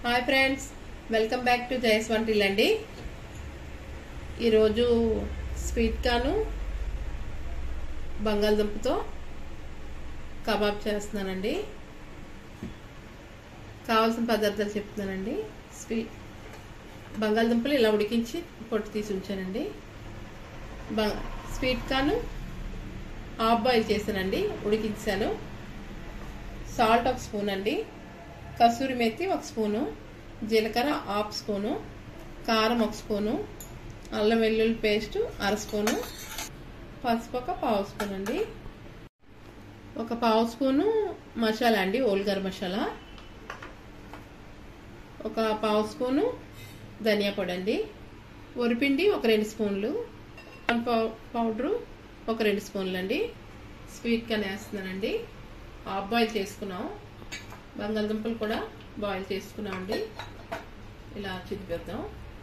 hi friends welcome back to జయస్ వంటిల్ అండి ఈరోజు స్వీట్ కాను బంగాళదుంపతో కబాబ్ చేస్తున్నానండి కావాల్సిన పదార్థాలు చెప్తున్నానండి స్వీట్ బంగాళదుంపలు ఇలా ఉడికించి పొట్టు తీసి ఉంచానండి బ- స్వీట్ కాను హాఫ్ బాయిల్ చేశానండి ఉడికించాను సాల్ట్ ఒక స్పూన్ అండి కసూరి మెత్తి ఒక స్పూను జీలకర్ర హాఫ్ స్పూను కారం ఒక స్పూను అల్లం వెల్లుల్లి పేస్ట్ అర స్పూను పసుపు ఒక పావు స్పూన్ అండి ఒక పావు స్పూను మసాలా అండి ఓల్గర్ మసాలా ఒక పావు స్పూను ధనియా పొడి అండి వరిపిండి ఒక రెండు స్పూన్లు కార్న్ పౌ- పౌడరు ఒక రెండు స్పూన్లు అండి స్వీట్ కార్న్ వేస్తున్నానండి హాఫ్ బాయిల్ చేసుకున్నాం బంగాళదుంపలు కూడా బాయిల్ చేసుకున్నాం అండి ఇలా చిదిపేద్దాం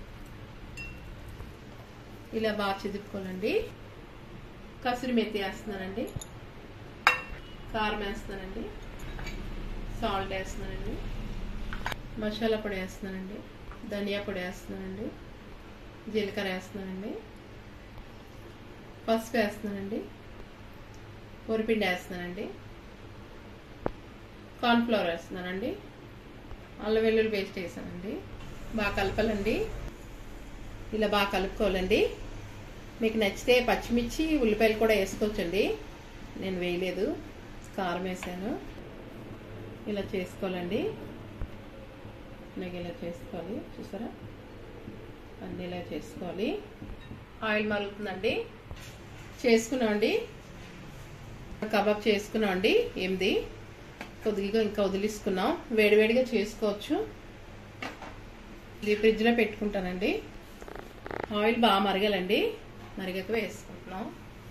ఇలా బాగా చిదుపుకోవాలండి కసూరి మెత్తి వేస్తున్నానండి కారం వేస్తున్నానండి సాల్ట్ వేస్తున్నానండి మసాలా పొడి వేస్తున్నానండి ధనియా పొడి వేస్తున్నానండి జీలకర్ర వేస్తున్నానండి పసుపు వేస్తున్నానండి పొరిపిండి వేస్తున్నానండి కార్న్ఫ్లవర్ వేస్తున్నానండి అల్లం వెల్లుల్లి పేస్ట్ వేసానండి బాగా కలపాలండి ఇలా బాగా కలుపుకోవాలండి మీకు నచ్చితే పచ్చిమిర్చి ఉల్లిపాయలు కూడా వేసుకోవచ్చండి నేను వేయలేదు కారం వేసాను ఇలా చేసుకోవాలండి ఇలాగ ఇలా చేసుకోవాలి చూసారా అన్నీ ఇలా చేసుకోవాలి ఆయిల్ మరుగుతుందండి చేసుకున్నామండి కబాబ్ చేసుకున్నామండి ఎనిమిది కొద్దిగా ఇంకా వదిలిసుకున్నాం వేడివేడిగా చేసుకోవచ్చు ఇది ఫ్రిడ్జ్లో పెట్టుకుంటానండి ఆయిల్ బాగా మరగాలండి మరిగాక వేసుకుంటున్నాం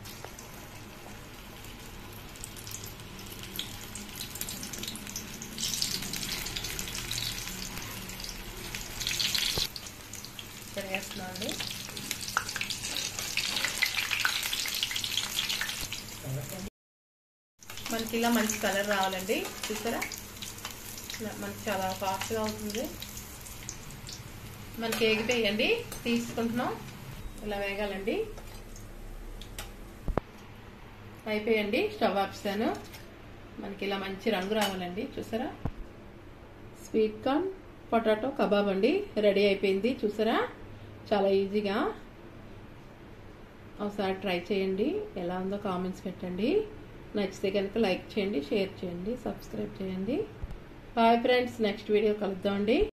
ఇక్కడ వేస్తున్నాం అండి మనకి ఇలా మంచి కలర్ రావాలండి చూసారా ఇలా మనకి చాలా ఫాస్ట్గా అవుతుంది మనకి ఎగిపోయండి తీసుకుంటున్నాం ఇలా వేగాలండి అయిపోయండి స్టవ్ ఆపిస్తాను మనకి ఇలా మంచి రంగు రావాలండి చూసారా స్వీట్ కార్న్ పొటాటో కబాబ్ అండి రెడీ అయిపోయింది చూసారా చాలా ఈజీగా ఒకసారి ట్రై చేయండి ఎలా ఉందో కామెంట్స్ పెట్టండి నచ్చితే కనుక లైక్ చేయండి షేర్ చేయండి సబ్స్క్రైబ్ చేయండి బాయ్ ఫ్రెండ్స్ నెక్స్ట్ వీడియో కలుద్దామండి